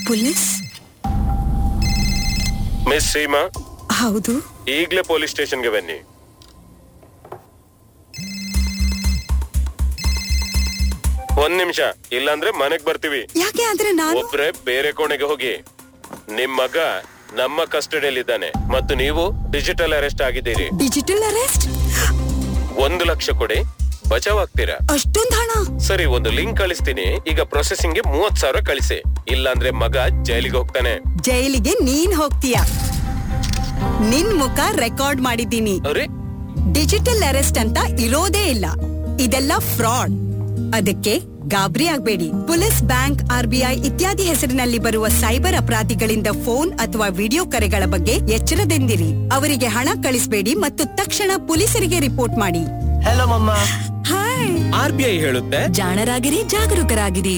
police miss Seema ಹೌದು ಈಗ್ಲೇ police ಸ್ಟೇಷನ್ಗೆ ಬನ್ನಿ ಒಂದ್ ನಿಮಿಷ ಇಲ್ಲಾಂದ್ರೆ ಮನೆಗ್ ಬರ್ತೀವಿ ಯಾಕೆ ಆದ್ರೆ ನಾನು ಒಬ್ರೆ ಬೇರೆ ಕೋಣೆಗೆ ಹೋಗಿ ನಿಮ್ ಮಗ ನಮ್ಮ ಕಸ್ಟಡಿಯಲ್ಲಿದ್ದಾನೆ ಮತ್ತು ನೀವು ಡಿಜಿಟಲ್ ಅರೆಸ್ಟ್ ಆಗಿದ್ದೀರಿ ಡಿಜಿಟಲ್ ಅರೆಸ್ಟ್ ಒಂದು ಲಕ್ಷ ಕೊಡಿ ಬಚಾವ್ ಆಗ್ತೀರಾ ಅಷ್ಟೊಂದ್ ಹಣ ಸರಿ ಒಂದು ಲಿಂಕ್ ಕಳಿಸ್ತೀನಿ ಈಗ ಪ್ರೊಸೆಸಿಂಗ್ ಗೆ ಮೂವತ್ ಸಾವಿರ ಕಳಿಸಿ ಇಲ್ಲಾಂದ್ರೆ ಮಗ ಜೈಲಿಗೆ ಹೋಗ್ತಾನೆ ಜೈಲಿಗೆ ನೀನ್ ಹೋಗ್ತೀಯ ನಿನ್ ಮುಖ ರೆಕಾರ್ಡ್ ಮಾಡಿದ್ದೀನಿ ಅರೆ ಡಿಜಿಟಲ್ ಅರೆಸ್ಟ್ ಅಂತ ಇರೋದೇ ಇಲ್ಲ ಇದೆಲ್ಲ ಫ್ರಾಡ್ ಅದಕ್ಕೆ ಗಾಬರಿ ಆಗ್ಬೇಡಿ ಪೊಲೀಸ್ ಬ್ಯಾಂಕ್ ಆರ್ಬಿಐ ಇತ್ಯಾದಿ ಹೆಸರಿನಲ್ಲಿ ಬರುವ ಸೈಬರ್ ಅಪರಾಧಿಗಳಿಂದ ಫೋನ್ ಅಥವಾ ವಿಡಿಯೋ ಕರೆಗಳ ಬಗ್ಗೆ ಎಚ್ಚರದಿಂದಿರಿ ಅವರಿಗೆ ಹಣ ಕಳಿಸಬೇಡಿ ಮತ್ತು ತಕ್ಷಣ ಪೊಲೀಸರಿಗೆ ರಿಪೋರ್ಟ್ ಮಾಡಿ ಹಲೋ ಮಮ್ಮ ಹಾಯ್ ಆರ್ ಬಿ ಐ ಹೇಳುತ್ತೆ ಜಾಣರಾಗಿರಿ ಜಾಗರೂಕರಾಗಿರಿ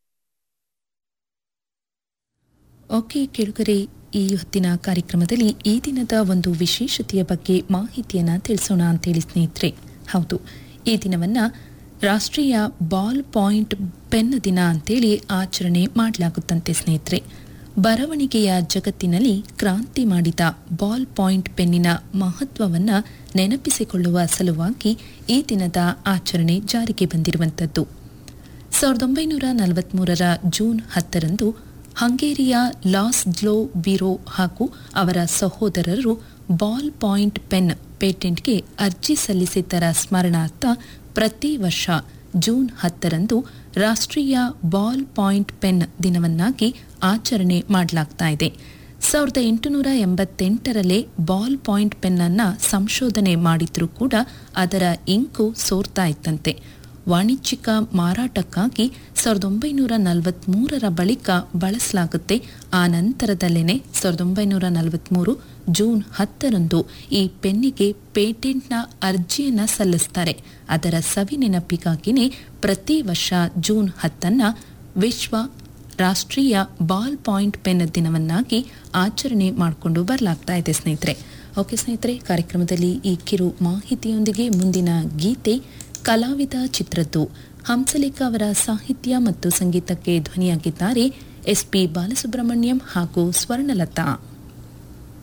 ಓಕೆ ಕೇಳುಗರೆ ಈ ಹೊತ್ತಿನ ಕಾರ್ಯಕ್ರಮದಲ್ಲಿ ಈ ದಿನದ ಒಂದು ವಿಶೇಷತೆಯ ಬಗ್ಗೆ ಮಾಹಿತಿಯನ್ನ ತಿಳಿಸೋಣ ಅಂತೇಳಿ ಸ್ನೇಹಿತರೆ ಹೌದು ಈ ದಿನವನ್ನ ರಾಷ್ಟ್ರೀಯ ಬಾಲ್ ಪಾಯಿಂಟ್ ಪೆನ್ ದಿನ ಅಂತೇಳಿ ಆಚರಣೆ ಮಾಡಲಾಗುತ್ತಂತೆ ಸ್ನೇಹಿತರೆ ಬರವಣಿಗೆಯ ಜಗತ್ತಿನಲ್ಲಿ ಕ್ರಾಂತಿ ಮಾಡಿದ ಬಾಲ್ ಪಾಯಿಂಟ್ ಪೆನ್ನಿನ ಮಹತ್ವವನ್ನ ನೆನಪಿಸಿಕೊಳ್ಳುವ ಸಲುವಾಗಿ ಈ ದಿನದ ಆಚರಣೆ ಜಾರಿಗೆ ಬಂದಿರುವಂಥದ್ದು ಸಾವಿರದ ಒಂಬೈನೂರ ನಲವತ್ಮೂರರ ಜೂನ್ ಹತ್ತರಂದು ಹಂಗೇರಿಯ ಲಾಸ್ ಗ್ಲೋ ಬಿರೋ ಹಾಗೂ ಅವರ ಸಹೋದರರು ಬಾಲ್ ಪಾಯಿಂಟ್ ಪೆನ್ ಪೇಟೆಂಟ್ಗೆ ಅರ್ಜಿ ಸಲ್ಲಿಸಿದ್ದರ ಸ್ಮರಣಾರ್ಥ ಪ್ರತಿ ವರ್ಷ ಜೂನ್ ಹತ್ತರಂದು ರಾಷ್ಟ್ರೀಯ ಬಾಲ್ ಪಾಯಿಂಟ್ ಪೆನ್ ದಿನವನ್ನಾಗಿ ಆಚರಣೆ ಮಾಡಲಾಗ್ತಾ ಇದೆ ಸಾವಿರದ ಎಂಟುನೂರ ಎಂಬತ್ತೆಂಟರಲ್ಲೇ ಬಾಲ್ ಪಾಯಿಂಟ್ ಪೆನ್ ಅನ್ನ ಸಂಶೋಧನೆ ಮಾಡಿದ್ರೂ ಕೂಡ ಅದರ ಇಂಕು ಸೋರ್ತಾ ಇತ್ತಂತೆ ವಾಣಿಜ್ಯಿಕ ಮಾರಾಟಕ್ಕಾಗಿ ಸಾವಿರದ ಒಂಬೈನೂರ ನಲವತ್ಮೂರರ ಬಳಿಕ ಬಳಸಲಾಗುತ್ತೆ ಆ ನಂತರದಲ್ಲೇನೆ ಸಾವಿರದ ಒಂಬೈನೂರ ನಲವತ್ಮೂರು ಜೂನ್ ಹತ್ತರಂದು ಈ ಪೆನ್ನಿಗೆ ಪೇಟೆಂಟ್ನ ಅರ್ಜಿಯನ್ನ ಸಲ್ಲಿಸ್ತಾರೆ ಅದರ ಸವಿ ನೆನಪಿಗಾಗಿನೇ ಪ್ರತಿ ವರ್ಷ ಜೂನ್ ಹತ್ತನ್ನ ವಿಶ್ವ ರಾಷ್ಟ್ರೀಯ ಬಾಲ್ ಪಾಯಿಂಟ್ ಪೆನ್ ದಿನವನ್ನಾಗಿ ಆಚರಣೆ ಮಾಡಿಕೊಂಡು ಬರಲಾಗ್ತಾ ಇದೆ ಸ್ನೇಹಿತರೆ ಓಕೆ ಸ್ನೇಹಿತರೆ ಕಾರ್ಯಕ್ರಮದಲ್ಲಿ ಈ ಕಿರು ಮಾಹಿತಿಯೊಂದಿಗೆ ಮುಂದಿನ ಗೀತೆ ಕಲಾವಿದ ಚಿತ್ರದ್ದು ಹಂಸಲೇಖ ಅವರ ಸಾಹಿತ್ಯ ಮತ್ತು ಸಂಗೀತಕ್ಕೆ ಧ್ವನಿಯಾಗಿದ್ದಾರೆ ಎಸ್ ಪಿ ಬಾಲಸುಬ್ರಹ್ಮಣ್ಯಂ ಹಾಗೂ ಸ್ವರ್ಣಲತಾ